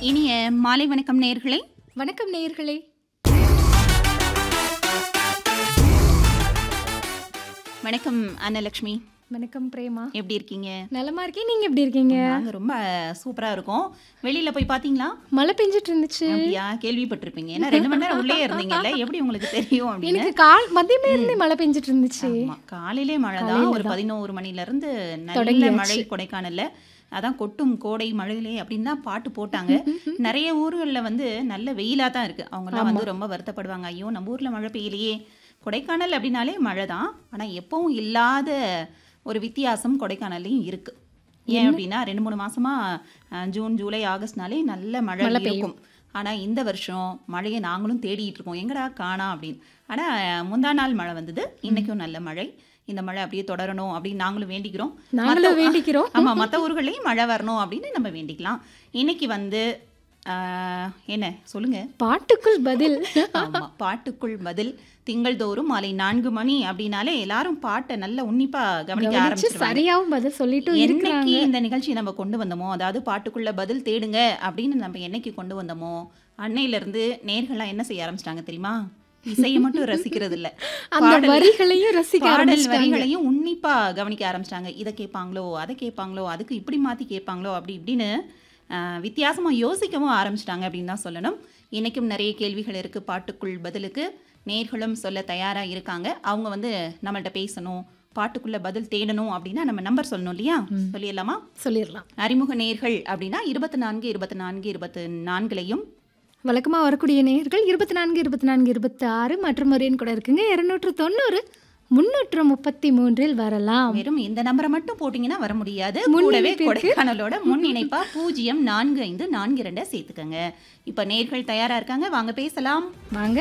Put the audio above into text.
இனிய மாலை வணக்கம் நேயர்களே வணக்கம் நேயர்களே வணக்கம் அன்னலக்ஷ்மி வணக்கம் பிரேமா எப்படி இருக்கீங்க நலமா இருக்கேன் நீங்க எப்படி இருக்கீங்க நாங்க ரொம்ப சூப்பரா இருக்கோம் வெளியில போய் பாத்தீங்களா மழை பெஞ்சிட்டு இருந்துச்சு அப்படியா கேள்விப்பட்டிருப்பீங்க ஏன்னா ரெண்டு மணி நேரம் உள்ளே இருந்தீங்கல்ல எப்படி உங்களுக்கு தெரியும் அப்படின்னு எனக்கு கால் மதியமே இருந்தே மழை பெஞ்சிட்டு இருந்துச்சு ஆமா, காலையிலே மழை தான் ஒரு பதினோரு மணில இருந்து நல்ல தொடங்கியாச்சு. மழை கொடைக்கானல்ல அதான் கொட்டும் கோடை மழையிலே அப்படின்னு தான் பாட்டு போட்டாங்க நிறைய ஊர்கள்ல வந்து நல்ல வெயிலா தான் இருக்கு அவங்கெல்லாம் வந்து ரொம்ப வருத்தப்படுவாங்க ஐயோ நம்ம ஊர்ல மழை பெய்யலையே கொடைக்கானல் அப்படின்னாலே மழை தான் ஆனா எப்பவும் இல்லாத ஒரு வித்தியாசம் கொடைக்கானல்லையும் இருக்கு ஏன் அப்படின்னா ரெண்டு மூணு மாசமா அஹ், ஜூன் ஜூலை ஆகஸ்ட்னாலே நல்ல மழை இருக்கும் ஆனா இந்த வருஷம் மழையை நாங்களும் தேடிட்டு இருக்கோம் எங்கடா காணா அப்படின்னு ஆனா அஹ், முந்தா நாள் மழை வந்தது இன்னைக்கும் நல்ல மழை இந்த மழை அப்படியே தொடரணும் அப்படின்னு நாங்களும் வேண்டிக்கிறோம் நாங்களும் மத்த- வேண்டிக்கிறோம் ஆமா மற்ற ஊர்களையும் மழை வரணும் அப்படின்னு நம்ம வேண்டிக்கலாம் இன்னைக்கு வந்து ஆஹ், என்ன சொல்லுங்க பாட்டுக்குள் பதில் ஆமா பாட்டுக்குள் பதில் திங்கள்தோறும் மாலை நான்கு மணி அப்படின்னாலே எல்லாரும் பாட்டை நல்லா உன்னிப்பா கவனிக்க கவனிச்சு ஆரம்பிச்சிருவாங்க சரியாவும் பதில் சொல்லிட்டும் இருக்கிறாங்க என்னைக்கு இந்த நிகழ்ச்சியை நம்ம கொண்டு வந்தோமோ அதாவது பாட்டுக்குள்ள பதில் தேடுங்க அப்படின்னு நம்ம என்னைக்கு கொண்டு வந்தோமோ அன்னையில இருந்து நேர்கள்லாம் என்ன செய்ய ஆரம்பிச்சிட்டாங்க தெரியுமா இசையை மட்டும் ரசிக்கிறது இல்ல அந்த பாடல் வரிகளையும் ரசிக்க பாடல் ஆரம்பிச்சிட்டாங்க வரிகளையும் உன்னிப்பா கவனிக்க ஆரம்பிச்சிட்டாங்க இதை கேட்பாங்களோ அதை கேட்பாங்களோ அதுக்கு இப்படி மாத்தி கேட்பாங்களோ அப்படி இப்படின்னு ஆஹ், வித்தியாசமா யோசிக்கவும் ஆரம்பிச்சிட்டாங்க அப்படின்னு தான் சொல்லணும் இன்னைக்கும் நிறைய கேள்விகள் இருக்கு பாட்டுக்குள் பதிலுக்கு நேர்களும் சொல்ல தயாரா இருக்காங்க அவங்க வந்து நம்மள்ட்ட பேசணும் பாட்டுக்குள்ள பதில் தேடணும் அப்படின்னா நம்ம நம்பர் சொல்லணும் இல்லையா சொல்லிடலாமா சொல்லிடலாம் அறிமுக நேர்கள் அப்படின்னா இருபத்தி நான்கு இருபத்தி நான்கு இருபத்தி நான்குலையும் வழக்கமா வரக்கூடிய நேயர்கள் இருபத்தி நான்கு இருபத்தி நான்கு இருபத்தி ஆறு மற்றும் ஒரு எண் கூட இருக்குங்க இருநூற்று தொண்ணூறு முன்னூற்று முப்பத்தி மூன்றில் வரலாம் வெறும் இந்த நம்பரை மட்டும் போட்டீங்கன்னா வர முடியாது முன் கூடவே இணைப்பிற்கு. கொடைக்கானலோட முன் இணைப்பா பூஜ்ஜியம் நான்கு ஐந்து நான்கு ரெண்டை சேர்த்துக்கங்க இப்ப நேர்கள் தயாரா இருக்காங்க வாங்க பேசலாம் வாங்க